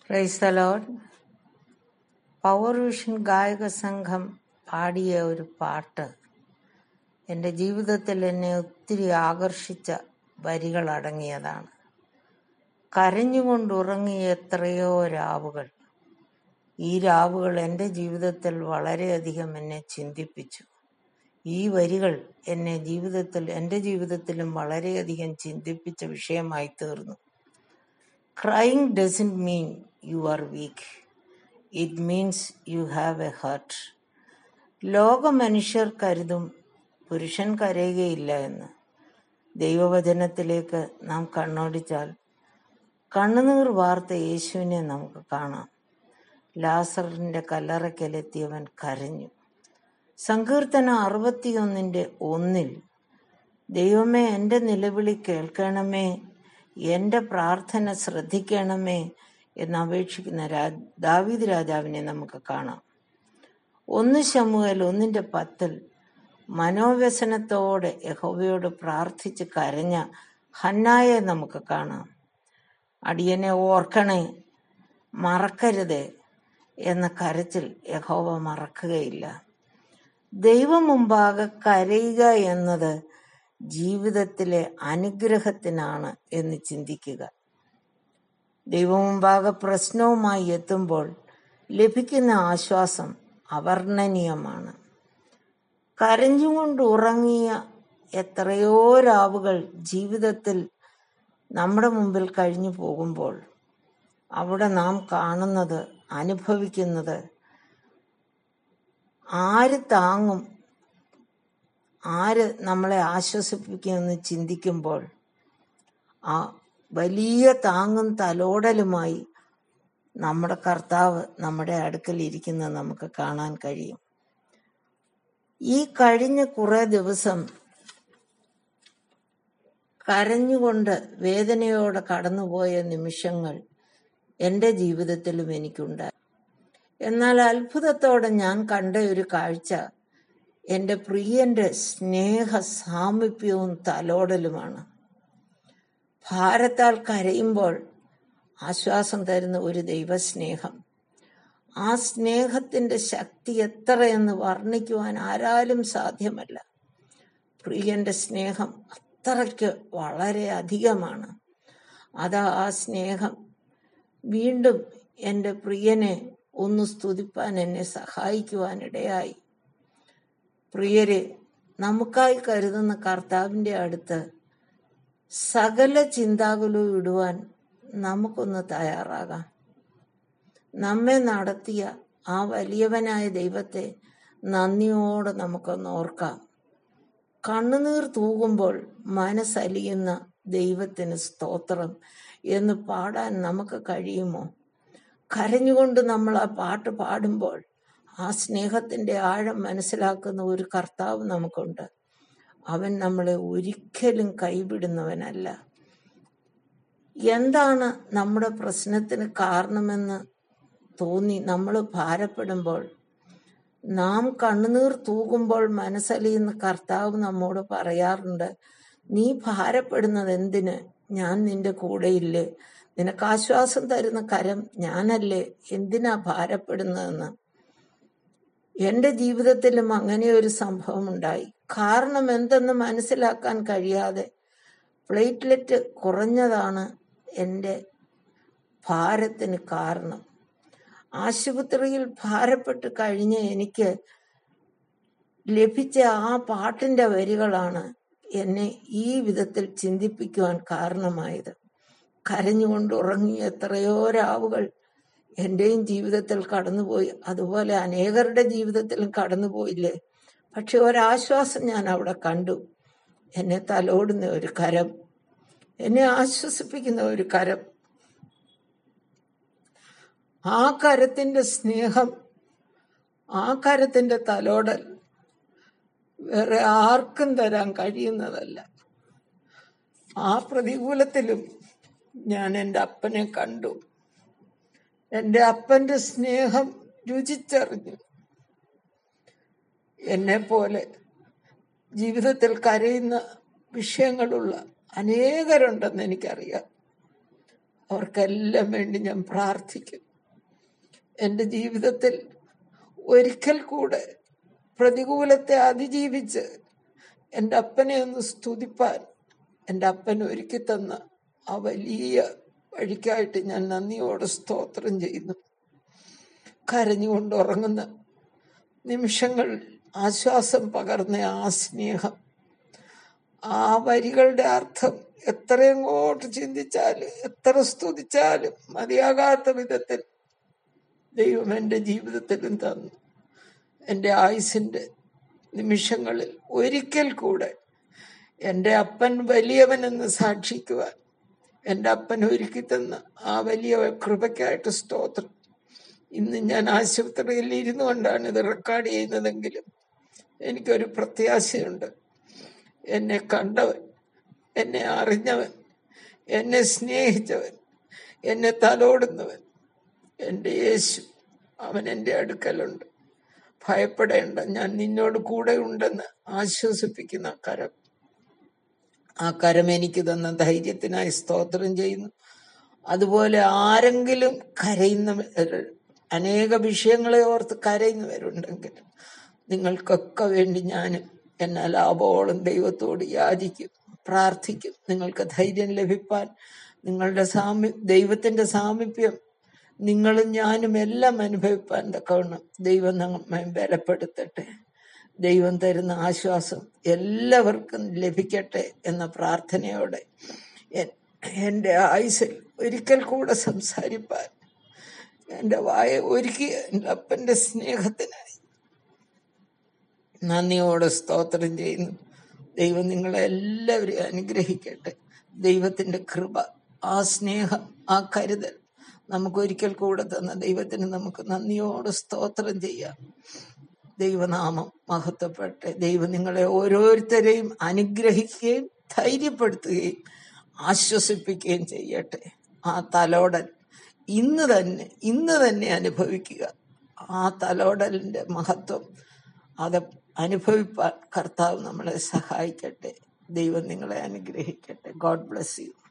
price the lord power vision ഗായക സംഘം പാടിയ ഒരു പാട്ട് എൻ്റെ ജീവിതത്തിൽ എന്നെ ഒത്തിരി ആകർഷിച്ച വരികൾ അടങ്ങിയതാണ് കരഞ്ഞുകൊണ്ടുറങ്ങിയ എത്രയോ രാവുകൾ ഈ രാവുകൾ എൻ്റെ ജീവിതത്തിൽ വളരെയധികം എന്നെ ചിന്തിപ്പിച്ചു ഈ വരികൾ എന്നെ ജീവിതത്തിൽ എൻ്റെ ജീവിതത്തിലും വളരെയധികം ചിന്തിപ്പിച്ച വിഷയമായി തീർന്നു crying doesn't mean you are weak it means you have a heart ലോക മനുഷ്യർ കരുതും പുരുഷൻ കരയുകയില്ല എന്ന് ദൈവവചനത്തിലേക്ക് നാം കണ്ണോടിച്ചാൽ കണ്ണുനീർ വാർത്ത യേശുവിനെ നമുക്ക് കാണാം ലാസറിന്റെ കല്ലറയ്ക്കലെത്തിയവൻ കരഞ്ഞു സങ്കീർത്തന അറുപത്തിയൊന്നിന്റെ ഒന്നിൽ ദൈവമേ എൻ്റെ നിലവിളി കേൾക്കണമേ എൻ്റെ പ്രാർത്ഥന ശ്രദ്ധിക്കണമേ എന്ന് അപേക്ഷിക്കുന്ന രാ ദാവീദ് രാജാവിനെ നമുക്ക് കാണാം ഒന്ന് ശമുവേൽ ഒന്നിന്റെ പത്തിൽ മനോവ്യസനത്തോടെ യഹോവയോട് പ്രാർത്ഥിച്ച് കരഞ്ഞ ഹന്നായെ നമുക്ക് കാണാം അടിയനെ ഓർക്കണേ മറക്കരുതേ എന്ന കരച്ചിൽ യഹോവ മറക്കുകയില്ല ദൈവം മുമ്പാകെ കരയുക എന്നത് ജീവിതത്തിലെ അനുഗ്രഹത്തിനാണ് എന്ന് ചിന്തിക്കുക ദൈവം മുമ്പാകെ പ്രശ്നവുമായി എത്തുമ്പോൾ ലഭിക്കുന്ന ആശ്വാസം അവർണ്ണനീയമാണ് കരഞ്ഞുകൊണ്ട് ഉറങ്ങിയ എത്രയോ രാവുകൾ ജീവിതത്തിൽ നമ്മുടെ മുമ്പിൽ കഴിഞ്ഞു പോകുമ്പോൾ അവിടെ നാം കാണുന്നത് അനുഭവിക്കുന്നത് ആര് താങ്ങും ആര് നമ്മളെ ആശ്വസിപ്പിക്കുമെന്ന് ചിന്തിക്കുമ്പോൾ ആ വലിയ താങ്ങും തലോടലുമായി നമ്മുടെ കർത്താവ് നമ്മുടെ അടുക്കൽ ഇരിക്കുന്നത് നമുക്ക് കാണാൻ കഴിയും ഈ കഴിഞ്ഞ കുറെ ദിവസം കരഞ്ഞുകൊണ്ട് വേദനയോടെ കടന്നുപോയ നിമിഷങ്ങൾ എൻ്റെ ജീവിതത്തിലും എനിക്കുണ്ടായി എന്നാൽ അത്ഭുതത്തോടെ ഞാൻ കണ്ട ഒരു കാഴ്ച എൻ്റെ പ്രിയന്റെ സ്നേഹ സാമീപ്യവും തലോടലുമാണ് ഭാരത്താൽ കരയുമ്പോൾ ആശ്വാസം തരുന്ന ഒരു ദൈവസ്നേഹം ആ സ്നേഹത്തിന്റെ ശക്തി എത്രയെന്ന് വർണ്ണിക്കുവാൻ ആരാലും സാധ്യമല്ല പ്രിയന്റെ സ്നേഹം അത്രയ്ക്ക് വളരെ അധികമാണ് അതാ ആ സ്നേഹം വീണ്ടും എൻ്റെ പ്രിയനെ ഒന്ന് സ്തുതിപ്പാൻ എന്നെ സഹായിക്കുവാൻ ഇടയായി പ്രിയരെ നമുക്കായി കരുതുന്ന കർത്താവിൻ്റെ അടുത്ത് സകല ചിന്താകുലവും ഇടുവാൻ നമുക്കൊന്ന് തയ്യാറാകാം നമ്മെ നടത്തിയ ആ വലിയവനായ ദൈവത്തെ നന്ദിയോടെ നമുക്കൊന്ന് ഓർക്കാം കണ്ണുനീർ തൂകുമ്പോൾ മനസ്സലിയുന്ന ദൈവത്തിന് സ്തോത്രം എന്ന് പാടാൻ നമുക്ക് കഴിയുമോ കരഞ്ഞുകൊണ്ട് നമ്മൾ ആ പാട്ട് പാടുമ്പോൾ ആ സ്നേഹത്തിന്റെ ആഴം മനസ്സിലാക്കുന്ന ഒരു കർത്താവ് നമുക്കുണ്ട് അവൻ നമ്മളെ ഒരിക്കലും കൈവിടുന്നവനല്ല എന്താണ് നമ്മുടെ പ്രശ്നത്തിന് കാരണമെന്ന് തോന്നി നമ്മൾ ഭാരപ്പെടുമ്പോൾ നാം കണ്ണുനീർ തൂകുമ്പോൾ മനസ്സലിയുന്ന കർത്താവ് നമ്മോട് പറയാറുണ്ട് നീ ഭാരപ്പെടുന്നത് എന്തിന് ഞാൻ നിന്റെ കൂടെയില്ലേ നിനക്ക് ആശ്വാസം തരുന്ന കരം ഞാനല്ലേ എന്തിനാ ഭാരപ്പെടുന്നതെന്ന് എന്റെ ജീവിതത്തിലും അങ്ങനെ ഒരു സംഭവം ഉണ്ടായി കാരണം എന്തെന്ന് മനസ്സിലാക്കാൻ കഴിയാതെ പ്ലേറ്റ്ലെറ്റ് കുറഞ്ഞതാണ് എൻ്റെ ഭാരത്തിന് കാരണം ആശുപത്രിയിൽ ഭാരപ്പെട്ട് കഴിഞ്ഞ എനിക്ക് ലഭിച്ച ആ പാട്ടിന്റെ വരികളാണ് എന്നെ ഈ വിധത്തിൽ ചിന്തിപ്പിക്കുവാൻ കാരണമായത് കരഞ്ഞുകൊണ്ട് ഉറങ്ങിയ എത്രയോ രാവുകൾ എൻ്റെയും ജീവിതത്തിൽ കടന്നുപോയി അതുപോലെ അനേകരുടെ ജീവിതത്തിലും കടന്നുപോയില്ലേ പക്ഷെ ഒരാശ്വാസം ഞാൻ അവിടെ കണ്ടു എന്നെ തലോടുന്ന ഒരു കരം എന്നെ ആശ്വസിപ്പിക്കുന്ന ഒരു കരം ആ കരത്തിന്റെ സ്നേഹം ആ കരത്തിന്റെ തലോടൽ വേറെ ആർക്കും തരാൻ കഴിയുന്നതല്ല ആ പ്രതികൂലത്തിലും ഞാൻ എൻ്റെ അപ്പനെ കണ്ടു എൻ്റെ അപ്പന്റെ സ്നേഹം രുചിച്ചറിഞ്ഞു എന്നെ പോലെ ജീവിതത്തിൽ കരയുന്ന വിഷയങ്ങളുള്ള അനേകരുണ്ടെന്ന് എനിക്കറിയാം അവർക്കെല്ലാം വേണ്ടി ഞാൻ പ്രാർത്ഥിക്കും എൻ്റെ ജീവിതത്തിൽ ഒരിക്കൽ കൂടെ പ്രതികൂലത്തെ അതിജീവിച്ച് എൻ്റെ അപ്പനെ ഒന്ന് സ്തുതിപ്പാൻ എൻ്റെ അപ്പൻ ഒരുക്കി തന്ന ആ വലിയ വഴിക്കായിട്ട് ഞാൻ നന്ദിയോടെ സ്തോത്രം ചെയ്യുന്നു കരഞ്ഞുകൊണ്ട് ഉറങ്ങുന്ന നിമിഷങ്ങൾ ആശ്വാസം പകർന്ന ആ സ്നേഹം ആ വരികളുടെ അർത്ഥം എത്രയങ്ങോട്ട് ചിന്തിച്ചാലും എത്ര സ്തുതിച്ചാലും മതിയാകാത്ത വിധത്തിൽ ദൈവം എൻ്റെ ജീവിതത്തിലും തന്നു എൻ്റെ ആയുസിൻ്റെ നിമിഷങ്ങളിൽ ഒരിക്കൽ കൂടെ എൻ്റെ അപ്പൻ വലിയവനെന്ന് സാക്ഷിക്കുവാൻ എൻ്റെ അപ്പൻ ഒരുക്കി തന്ന ആ വലിയ കൃപയ്ക്കായിട്ട് സ്തോത്രം ഇന്ന് ഞാൻ ആശുപത്രിയിൽ ഇരുന്നു കൊണ്ടാണ് ഇത് റെക്കോർഡ് ചെയ്യുന്നതെങ്കിലും എനിക്കൊരു പ്രത്യാശയുണ്ട് എന്നെ കണ്ടവൻ എന്നെ അറിഞ്ഞവൻ എന്നെ സ്നേഹിച്ചവൻ എന്നെ തലോടുന്നവൻ എൻ്റെ യേശു അവൻ എൻ്റെ അടുക്കലുണ്ട് ഭയപ്പെടേണ്ട ഞാൻ നിന്നോട് കൂടെ ഉണ്ടെന്ന് ആശ്വസിപ്പിക്കുന്ന ആ കരം ആ കരം എനിക്ക് തന്ന ധൈര്യത്തിനായി സ്തോത്രം ചെയ്യുന്നു അതുപോലെ ആരെങ്കിലും കരയുന്നവർ അനേക വിഷയങ്ങളെ ഓർത്ത് കരയുന്നവരുണ്ടെങ്കിൽ നിങ്ങൾക്കൊക്കെ വേണ്ടി ഞാൻ എന്നാൽ ലാഭോളം ദൈവത്തോട് യാചിക്കും പ്രാർത്ഥിക്കും നിങ്ങൾക്ക് ധൈര്യം ലഭിപ്പാൻ നിങ്ങളുടെ സാമി ദൈവത്തിന്റെ സാമീപ്യം നിങ്ങളും ഞാനും എല്ലാം അനുഭവിപ്പാൻ തക്കവണ്ണം ദൈവം നമ്മെ ബലപ്പെടുത്തട്ടെ ദൈവം തരുന്ന ആശ്വാസം എല്ലാവർക്കും ലഭിക്കട്ടെ എന്ന പ്രാർത്ഥനയോടെ എൻ- എൻ്റെ ആയുസിൽ ഒരിക്കൽ കൂടെ സംസാരിപ്പാൻ എൻ്റെ വായ ഒരുക്കിയ എൻ്റെ അപ്പൻ്റെ സ്നേഹത്തിനായി നന്ദിയോടെ സ്തോത്രം ചെയ്യുന്നു ദൈവം നിങ്ങളെ എല്ലാവരെയും അനുഗ്രഹിക്കട്ടെ ദൈവത്തിന്റെ കൃപ ആ സ്നേഹം ആ കരുതൽ നമുക്ക് ഒരിക്കൽ കൂടെ തന്ന ദൈവത്തിന് നമുക്ക് നന്ദിയോടെ സ്തോത്രം ചെയ്യാം ദൈവനാമം മഹത്വപ്പെട്ട് ദൈവം നിങ്ങളെ ഓരോരുത്തരെയും അനുഗ്രഹിക്കുകയും ധൈര്യപ്പെടുത്തുകയും ആശ്വസിപ്പിക്കുകയും ചെയ്യട്ടെ ആ തലോടൽ ഇന്ന് തന്നെ ഇന്ന് തന്നെ അനുഭവിക്കുക ആ തലോടലിന്റെ മഹത്വം അത് അനുഭവിപ്പാൻ കർത്താവ് നമ്മളെ സഹായിക്കട്ടെ ദൈവം നിങ്ങളെ അനുഗ്രഹിക്കട്ടെ ഗോഡ് ബ്ലസ് യു